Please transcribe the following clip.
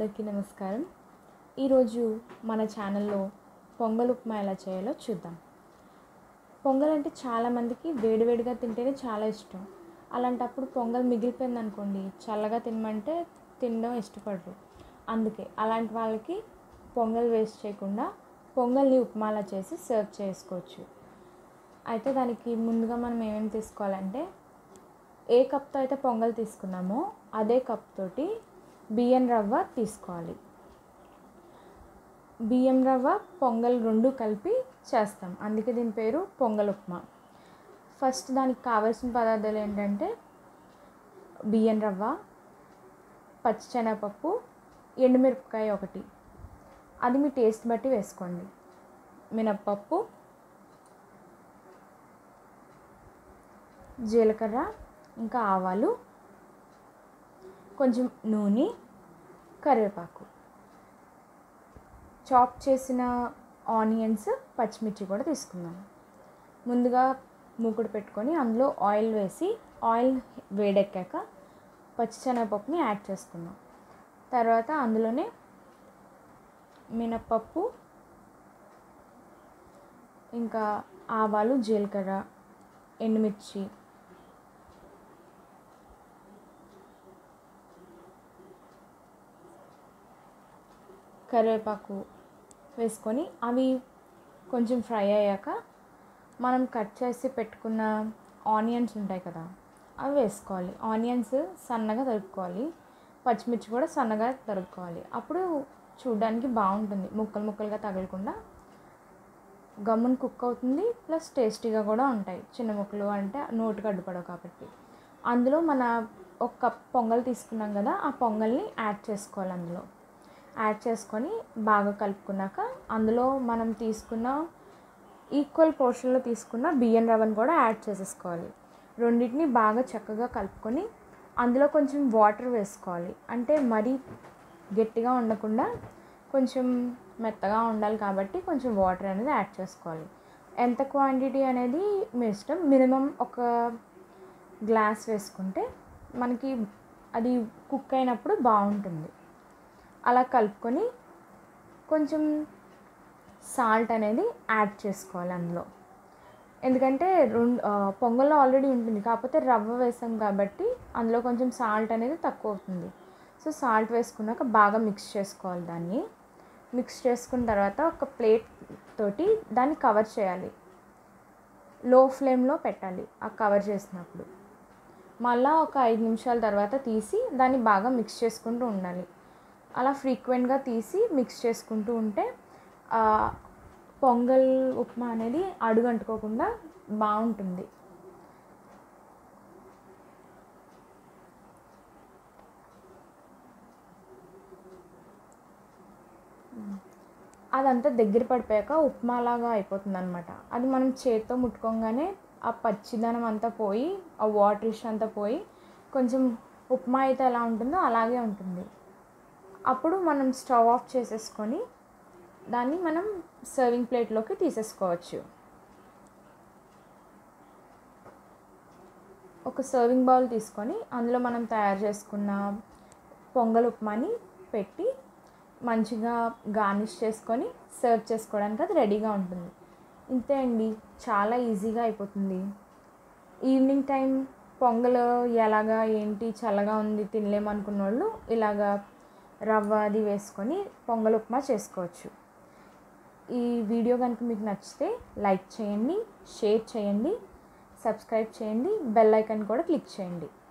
అందరికీ నమస్కారం ఈరోజు మన ఛానల్లో పొంగల్ ఉప్మా ఎలా చేయాలో చూద్దాం పొంగల్ అంటే చాలామందికి వేడివేడిగా తింటేనే చాలా ఇష్టం అలాంటప్పుడు పొంగల్ మిగిలిపోయింది అనుకోండి చల్లగా తినమంటే తినడం ఇష్టపడరు అందుకే అలాంటి వాళ్ళకి పొంగల్ వేస్ట్ చేయకుండా పొంగల్ని ఉప్మాలా చేసి సర్వ్ చేసుకోవచ్చు అయితే దానికి ముందుగా మనం ఏమేమి తీసుకోవాలంటే ఏ కప్తో అయితే పొంగల్ తీసుకున్నామో అదే కప్ తోటి బియ్యం రవ్వ తీసుకోవాలి బియ్యం రవ్వ పొంగల్ రెండు కలిపి చేస్తాం అందుకే దీని పేరు పొంగల్ ఉప్మా ఫస్ట్ దానికి కావాల్సిన పదార్థాలు ఏంటంటే బియ్యం రవ్వ పచ్చిశనగపప్పు ఎండుమిరపకాయ ఒకటి అది మీ టేస్ట్ బట్టి వేసుకోండి మినప్పప్పు జీలకర్ర ఇంకా ఆవాలు కొంచెం నూనె కరివేపాకు చాప్ చేసిన ఆనియన్స్ పచ్చిమిర్చి కూడా తీసుకుందాం ముందుగా మూకుడు పెట్టుకొని అందులో ఆయిల్ వేసి ఆయిల్ వేడెక్కాక పచ్చిశనగపప్పుని యాడ్ చేసుకుందాం తర్వాత అందులోనే మినప్పప్పు ఇంకా ఆవాలు జీలకర్ర ఎండుమిర్చి కరివేపాకు వేసుకొని అవి కొంచెం ఫ్రై అయ్యాక మనం కట్ చేసి పెట్టుకున్న ఆనియన్స్ ఉంటాయి కదా అవి వేసుకోవాలి ఆనియన్స్ సన్నగా తరుక్కోవాలి పచ్చిమిర్చి కూడా సన్నగా తరుక్కోవాలి అప్పుడు చూడడానికి బాగుంటుంది ముక్కలు ముక్కలుగా తగలకుండా గమ్మున కుక్ అవుతుంది ప్లస్ టేస్టీగా కూడా ఉంటాయి చిన్న ముక్కలు అంటే నోటికి అడ్డుపడవు కాబట్టి అందులో మన ఒక కప్ పొంగల్ తీసుకున్నాం కదా ఆ పొంగల్ని యాడ్ చేసుకోవాలి అందులో యాడ్ చేసుకొని బాగా కలుపుకున్నాక అందులో మనం తీసుకున్న ఈక్వల్ పోర్షన్లో తీసుకున్న బియ్యం రవ్వను కూడా యాడ్ చేసేసుకోవాలి రెండింటిని బాగా చక్కగా కలుపుకొని అందులో కొంచెం వాటర్ వేసుకోవాలి అంటే మరీ గట్టిగా ఉండకుండా కొంచెం మెత్తగా ఉండాలి కాబట్టి కొంచెం వాటర్ అనేది యాడ్ చేసుకోవాలి ఎంత క్వాంటిటీ అనేది మీ ఇష్టం మినిమం ఒక గ్లాస్ వేసుకుంటే మనకి అది కుక్ అయినప్పుడు బాగుంటుంది అలా కలుపుకొని కొంచెం సాల్ట్ అనేది యాడ్ చేసుకోవాలి అందులో ఎందుకంటే రెండు పొంగల్లో ఆల్రెడీ ఉంటుంది కాకపోతే రవ్వ వేసాం కాబట్టి అందులో కొంచెం సాల్ట్ అనేది తక్కువ అవుతుంది సో సాల్ట్ వేసుకున్నాక బాగా మిక్స్ చేసుకోవాలి దాన్ని మిక్స్ చేసుకున్న తర్వాత ఒక ప్లేట్ తోటి దాన్ని కవర్ చేయాలి లో ఫ్లేమ్లో పెట్టాలి ఆ కవర్ చేసినప్పుడు మళ్ళీ ఒక ఐదు నిమిషాల తర్వాత తీసి దాన్ని బాగా మిక్స్ చేసుకుంటూ ఉండాలి అలా ఫ్రీక్వెంట్గా తీసి మిక్స్ చేసుకుంటూ ఉంటే పొంగల్ ఉప్మా అనేది అడుగంటుకోకుండా బాగుంటుంది అదంతా దగ్గర పడిపోయాక ఉప్మాలాగా అయిపోతుంది అనమాట అది మనం చేత్తో ముట్టుకోగానే ఆ పచ్చిదనం అంతా పోయి ఆ వాటరిష్ అంతా పోయి కొంచెం ఉప్మా అయితే ఎలా ఉంటుందో అలాగే ఉంటుంది అప్పుడు మనం స్టవ్ ఆఫ్ చేసేసుకొని దాన్ని మనం సర్వింగ్ ప్లేట్లోకి తీసేసుకోవచ్చు ఒక సర్వింగ్ బౌల్ తీసుకొని అందులో మనం తయారు చేసుకున్న పొంగల్ ఉప్మాని పెట్టి మంచిగా గార్నిష్ చేసుకొని సర్వ్ చేసుకోవడానికి అది రెడీగా ఉంటుంది ఇంతే అండి చాలా ఈజీగా అయిపోతుంది ఈవినింగ్ టైం పొంగల్ ఎలాగా ఏంటి చల్లగా ఉంది తినలేమనుకున్న వాళ్ళు ఇలాగా రవ్వ అది వేసుకొని పొంగల్ ఉప్మా చేసుకోవచ్చు ఈ వీడియో కనుక మీకు నచ్చితే లైక్ చేయండి షేర్ చేయండి సబ్స్క్రైబ్ చేయండి బెల్ ఐకాన్ కూడా క్లిక్ చేయండి